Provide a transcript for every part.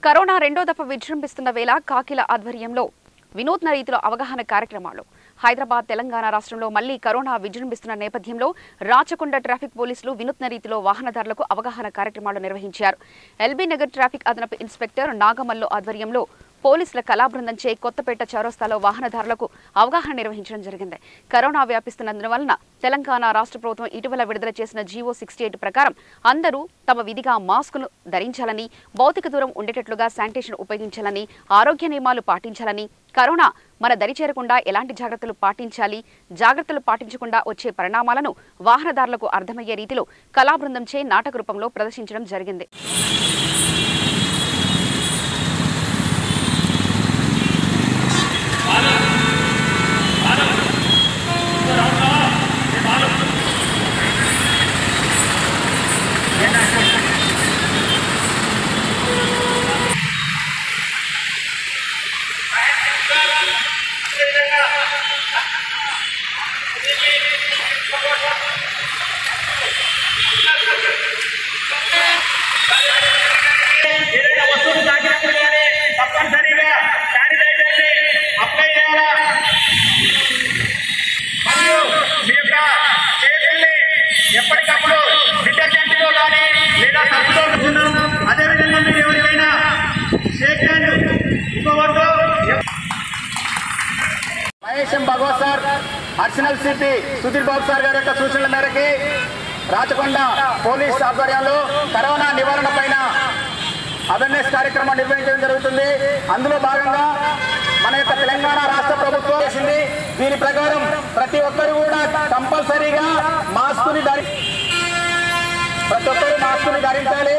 corona రెండో దఫ విజృంభిస్తున్న వేళ కాకిల ఆధ్వర్యంలో వినూత్న రీతిలో అవగాహన కార్యక్రమాలు హైదరాబాద్ తెలంగాణ రాష్ట్రంలో మళ్లీ కరోనా విజృంభిస్తున్న నేపథ్యంలో రాచకొండ ట్రాఫిక్ పోలీసులు వినూత్న రీతిలో వాహనదారులకు అవగాహన కార్యక్రమాలు నిర్వహించారు ఎల్బీ నగర్ ట్రాఫిక్ అదనపు ఇన్స్పెక్టర్ నాగమల్లు ఆధ్వర్యంలో పోలీసుల కళాబృందంచే కొత్తపేట చౌరస్తాలో వాహనదారులకు అవగాహన నిర్వహించడం జరిగింది కరోనా వ్యాపిస్తున్నందువలన తెలంగాణ రాష్ట్ర ప్రభుత్వం ఇటీవల విడుదల చేసిన జీవో సిక్స్టీ ఎయిట్ ప్రకారం అందరూ తమ విధిగా మాస్కును ధరించాలని భౌతిక దూరం ఉండేటట్లుగా శానిటేషన్ ఉపయోగించాలని ఆరోగ్య నియమాలు పాటించాలని కరోనా మన దరి చేరకుండా ఎలాంటి జాగ్రత్తలు పాటించాలి జాగ్రత్తలు పాటించకుండా వచ్చే పరిణామాలను వాహనదారులకు అర్థమయ్యే రీతిలో కళాబృందంచే నాటక రూపంలో ప్రదర్శించడం జరిగింది ఏదైనా వస్తువులు తాకినప్పుడు కానీ తప్పనిసరిగా శానిటైజర్ని అప్లై చేయాలా మరియు మీ యొక్క చేతుల్ని ఎప్పటికప్పుడు డిటర్జెంట్తో కానీ లేదా సబ్బుతో ఉంచుతున్నాం అదేవిధంగా మీరు ఎవరికైనా షేక్ హ్యాండ్ ఇవ్వవద్దు Mahesham Bhagwat sir additional CP Sudheer Babu sir గారి యొక్క సూచనల మేరకి రాచకొండ పోలీస్ ఆధ్వర్యంలో కరోనా నివారణ పైన అవేర్నెస్ కార్యక్రమం నిర్వహించడం జరుగుతుంది అందులో భాగంగా మన యొక్క తెలంగాణ రాష్ట్ర ప్రభుత్వం చేసింది దీని ప్రకారం ప్రతి ఒక్కరు కూడా కంపల్సరీగా మాస్కుని ధరి ప్రతి ఒక్కరు మాస్కుని ధరించాలి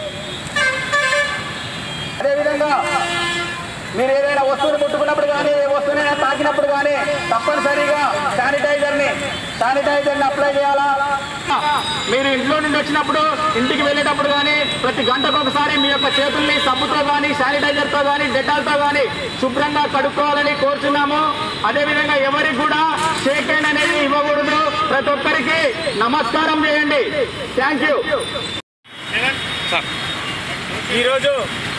అదేవిధంగా మీరు ఏదైనా వస్తువుని ముట్టుకున్నప్పుడు కానీ ఏ వస్తువునైనా తాకినప్పుడు కానీ తప్పనిసరిగా శానిటైజర్ని శానిటైజర్ని అప్లై చేయాలా మీరు ఇంట్లో నుండి వచ్చినప్పుడు ఇంటికి వెళ్ళేటప్పుడు కానీ ప్రతి గంటకు ఒకసారి మీ యొక్క చేతుల్ని సబ్బుతో కానీ శానిటైజర్తో కానీ డెటాల్తో కానీ శుభ్రంగా కడుక్కోవాలని కోరుచున్నాము అదేవిధంగా ఎవరికి కూడా షేక్ హ్యాండ్ అనేది ఇవ్వకూడదు ప్రతి ఒక్కరికి నమస్కారం చేయండి థ్యాంక్ యూ ఈరోజు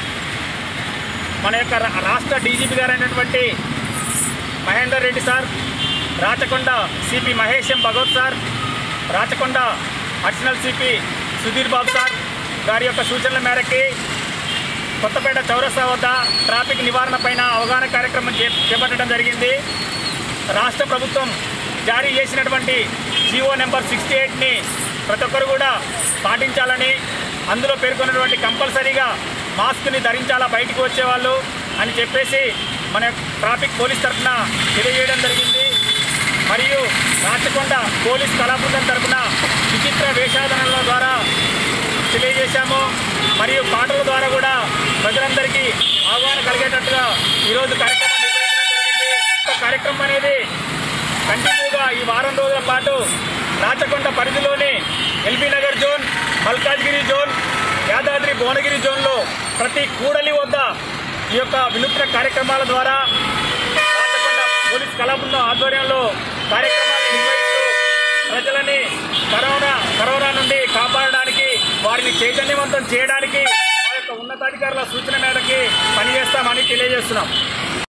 మన యొక్క రా- రాష్ట్ర డీజీపీ గారు అయినటువంటి Mahender Reddy sir Rachakonda CP Mahesham Bhagwat sir Rachakonda additional CP Sudheer Babu sir గారి యొక్క సూచనల మేరకి కొత్తపేట చౌరస్తా వద్ద ట్రాఫిక్ నివారణ పైన అవగాహన కార్యక్రమం చే చేపట్టడం జరిగింది రాష్ట్ర ప్రభుత్వం జారీ చేసినటువంటి జీవో నెంబర్ సిక్స్టీ ఎయిట్ని ప్రతి ఒక్కరు కూడా పాటించాలని అందులో పేర్కొన్నటువంటి కంపల్సరీగా మాస్క్ని ధరించాలా బయటికి వచ్చేవాళ్ళు అని చెప్పేసి మన ట్రాఫిక్ పోలీస్ తరఫున తెలియజేయడం జరిగింది మరియు రాచకొండ పోలీస్ కళాబృందం తరఫున విచిత్ర వేషాధనల ద్వారా తెలియజేశాము మరియు పాటల ద్వారా కూడా ప్రజలందరికీ అవగాహన కలిగేటట్టుగా ఈరోజు కార్యక్రమం నిర్వహించడం జరిగింది ఈ కార్యక్రమం అనేది కంటిన్యూగా ఈ వారం రోజుల పాటు రాచకొండ పరిధిలోని ఎల్బీ నగర్ జోన్ మల్కాజ్గిరి జోన్ యాదాద్రి భువనగిరి జోన్లో ప్రతి కూడలి వద్ద ఈ యొక్క వినూత్న కార్యక్రమాల ద్వారా రాచకొండ పోలీస్ కళాబృందం ఆధ్వర్యంలో కార్యక్రమాలు నిర్వహిస్తూ ప్రజలని కరోనా కరోనా నుండి కాపాడడానికి వారిని చైతన్యవంతం చేయడానికి మా యొక్క ఉన్నతాధికారుల సూచన మేరకి పనిచేస్తామని తెలియజేస్తున్నాం